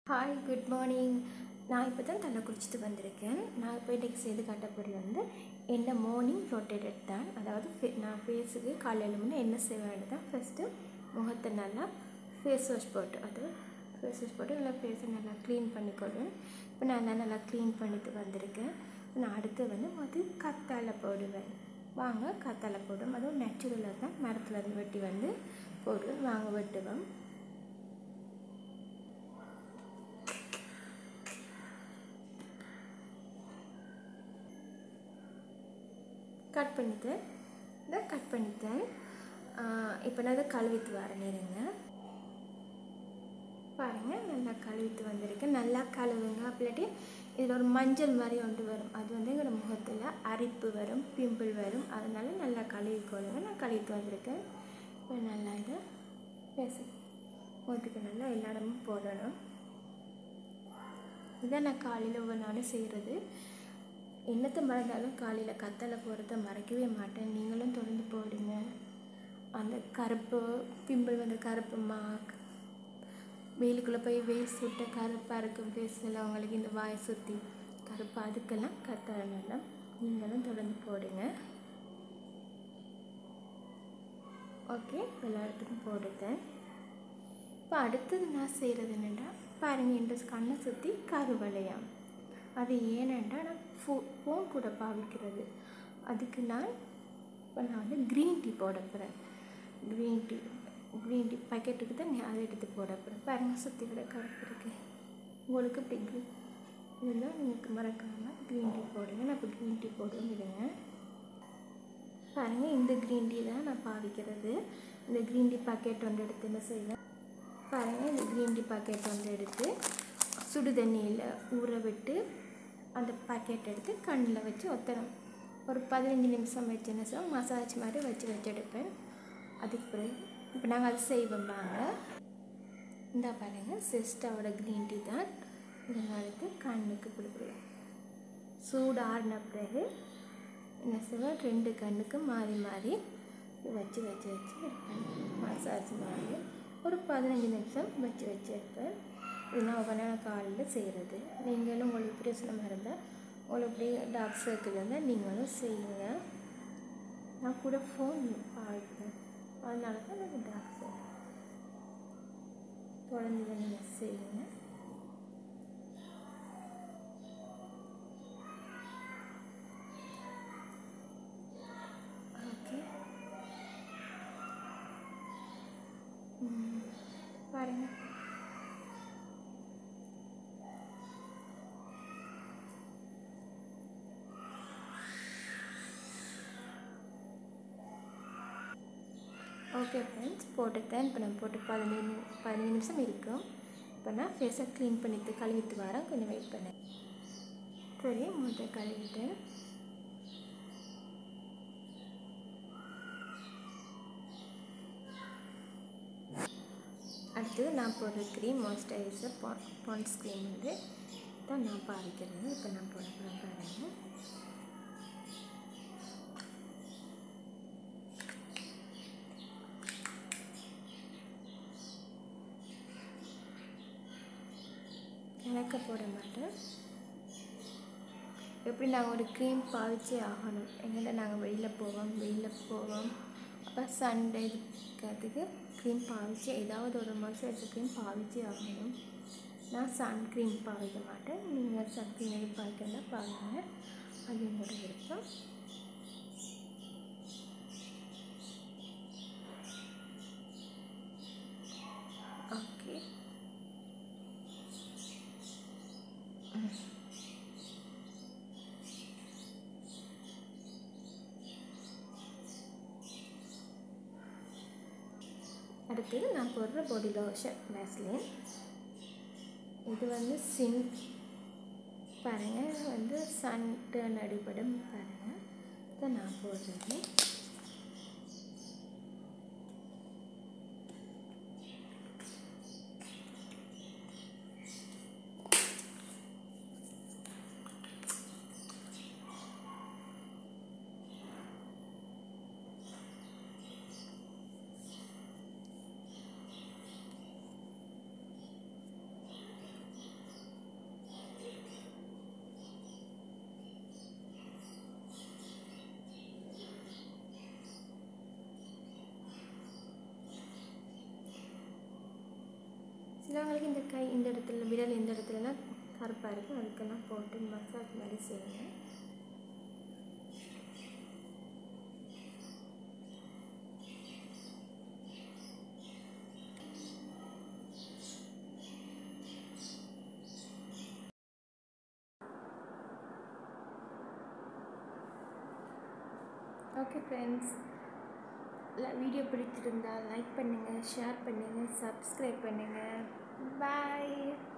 hi good morning நான் இப்போ தான் தலை குளிச்சுட்டு வந்திருக்கேன் நான் இப்போ இன்றைக்கி செய்து காட்டப்போது வந்து என்ன மார்னிங் ரொட்டேட்டட் தான் அதாவது fe- நான் ஃபேஸுக்கு காலையில் முன்னே என்ன செய்ய வேண்டியதான் ஃபஸ்ட்டு முகத்தை நல்லா ஃபேஸ் வாஷ் போட்டு அது ஃபேஸ் வாஷ் போட்டு நல்லா ஃபேஸை நல்லா க்ளீன் பண்ணிக்கொள்வேன் இப்போ நான் நல்லா நல்லா க்ளீன் பண்ணிட்டு வந்திருக்கேன் நான் அடுத்து வந்து அது கத்தாழை போடுவேன் வாங்க கத்தாழை போடுவோம் அதுவும் நேச்சுரலாக தான் மரத்தில் இருந்து வெட்டி வந்து போடுவேன் வாங்க வெட்டுவேன் கட் பண்ணிட்டேன் இதை கட் பண்ணிட்டேன் இப்போ நான் இதை கழுவிட்டு வரேன் இருங்க பாருங்கள் நல்லா கழுவிட்டு வந்திருக்கேன் நல்லா கழுவுங்க அப்படிலாட்டி இதில் ஒரு மஞ்சள் மாதிரி ஒன்று வரும் அது வந்து எங்களோட முகத்தில் அரிப்பு வரும் பிம்பிள் வரும் அதனால நல்லா கழுவி கொள்ளுங்க நான் கழுவிட்டு வந்திருக்கேன் இப்போ நல்லா இதை பேச முகத்துக்கு நல்லா எல்லா இடமும் போடணும் இதை நான் காலையில் ஒவ்வொரு நாளும் செய்கிறது என்னத்தை மறந்தாலும் காலையில் கத்தலை போகிறத மறக்கவே மாட்டேன் நீங்களும் தொடர்ந்து போடுங்க அந்த கருப்பு பிம்பிள் வந்து கருப்பு மார்க் வெயிலுக்குள்ளே போய் வெயில் சுட்ட கருப்பாக இருக்கும் ஃபேஸில் அவங்களுக்கு இந்த வாயை சுற்றி கருப்பு அதுக்கெல்லாம் கத்தலை நல்லா நீங்களும் தொடர்ந்து போடுங்க ஓகே எல்லா இடத்துக்கும் போட்டுட்டேன் இப்போ அடுத்தது நான் செய்கிறது என்னென்னா பாருங்கள் இந்த கண்ணை சுற்றி கருவளையம் அது ஏனென்றா நான் ஃபோ ஃபோன் கூட பாவிக்கிறது அதுக்கு நான் இப்போ நான் வந்து க்ரீன் டீ போட போகிறேன் க்ரீன் டீ க்ரீன் டீ பாக்கெட்டுக்கு தான் நான் அதை எடுத்து போட போகிறேன் பாருங்கள் சுற்றி விட கருப்பு இருக்கு உங்களுக்கு இப்படி க்ரீன் இருந்தால் நீங்கள் மறக்காமல் க்ரீன் டீ போடுங்க நான் இப்போ க்ரீன் டீ போடுவேன் விடுங்க பாருங்கள் இந்த க்ரீன் டீ தான் நான் பாவிக்கிறது இந்த க்ரீன் டீ பாக்கெட் ஒன்று எடுத்து என்ன செய்வேன் பாருங்கள் இந்த க்ரீன் டீ பாக்கெட் வந்து எடுத்து சுடு தண்ணியில் ஊற விட்டு அந்த பாக்கெட் எடுத்து கண்ணில் வச்சு ஒத்தணும் ஒரு பதினஞ்சு நிமிஷம் வச்சு என்ன செய்வோம் மசாஜ் மாதிரி வச்சு வச்சு எடுப்பேன் அதுக்கு பிறகு இப்போ நாங்கள் அது செய்வோம் நாங்கள் இந்த பாருங்கள் சிஸ்டாவோட க்ரீன் டீ தான் இதெல்லாம் எடுத்து கண்ணுக்கு கொடுக்குறேன் சூடு ஆறின பிறகு என்ன செய்வேன் ரெண்டு கண்ணுக்கு மாறி மாறி வச்சு வச்சு வச்சு எடுப்பேன் மசாஜ் மாதிரி ஒரு பதினஞ்சு நிமிஷம் வச்சு வச்சு எடுப்பேன் இதெல்லாம் ஒவ்வொரு நாள் காலையில் செய்கிறது நீங்களும் உங்களுக்கு பிரச்சனை இருந்தால் உங்களுக்கு இப்படி டார்க் சர்க்கிள் இருந்தால் நீங்களும் செய்யுங்க நான் கூட ஃபோன் பாய்ப்பேன் அதனால தான் எனக்கு டார்க் சர்க்கிள் தொடர்ந்து இதை நீங்கள் செய்யுங்க ஓகே பாருங்கள் ஓகே ஃப்ரெண்ட்ஸ் போட்டுட்டேன் இப்போ நான் போட்டு பதினஞ்சு பதினஞ்சு நிமிஷம் இருக்கும் இப்போ நான் ஃபேஸை க்ளீன் பண்ணிட்டு கழுவிட்டு வரேன் கொஞ்சம் வெயிட் பண்ணேன் சரி மூட்டை கழுவிட்டேன் அடுத்து நான் போடுற க்ரீம் மாய்ஸ்சரைசர் பா பான்ஸ் க்ரீம் வந்து தான் நான் பாவிக்கிறது இப்போ நான் போட போகிறேன் பாருங்கள் இலக்க போட மாட்டேன் எப்படி நாங்கள் ஒரு க்ரீம் பாவிச்சே ஆகணும் எங்கிட்ட நாங்கள் வெளியில் போவோம் வெளியில் போவோம் அப்போ சண்டே இதுக்கிறதுக்கு க்ரீம் பாவிச்சு ஏதாவது ஒரு மாய்ஸ்சரைசர் க்ரீம் பாவிச்சே ஆகணும் நான் சன் க்ரீம் பாவிக்க மாட்டேன் நீங்கள் சன் க்ரீம் எது பாவிக்கிறதா பாருங்க அது என்னோட விருப்பம் ஓகே அடுத்தது நான் போடுற பாடி லோஷன் வேஸ்லின் இது வந்து சின் பாருங்கள் வந்து சன் டர்ன் அடிப்படும் பாருங்கள் இதை நான் போடுறது சிலவங்களுக்கு இந்த கை இந்த இடத்துல விரல் இந்த இடத்துலலாம் கருப்பாக இருக்கும் அதுக்கெல்லாம் போட்டு மசாஜ் மாதிரி செய்யுங்க ஓகே ஃப்ரெண்ட்ஸ் வீடியோ பிடிச்சிருந்தால் லைக் பண்ணுங்கள் ஷேர் பண்ணுங்கள் சப்ஸ்கிரைப் பண்ணுங்கள் பாய்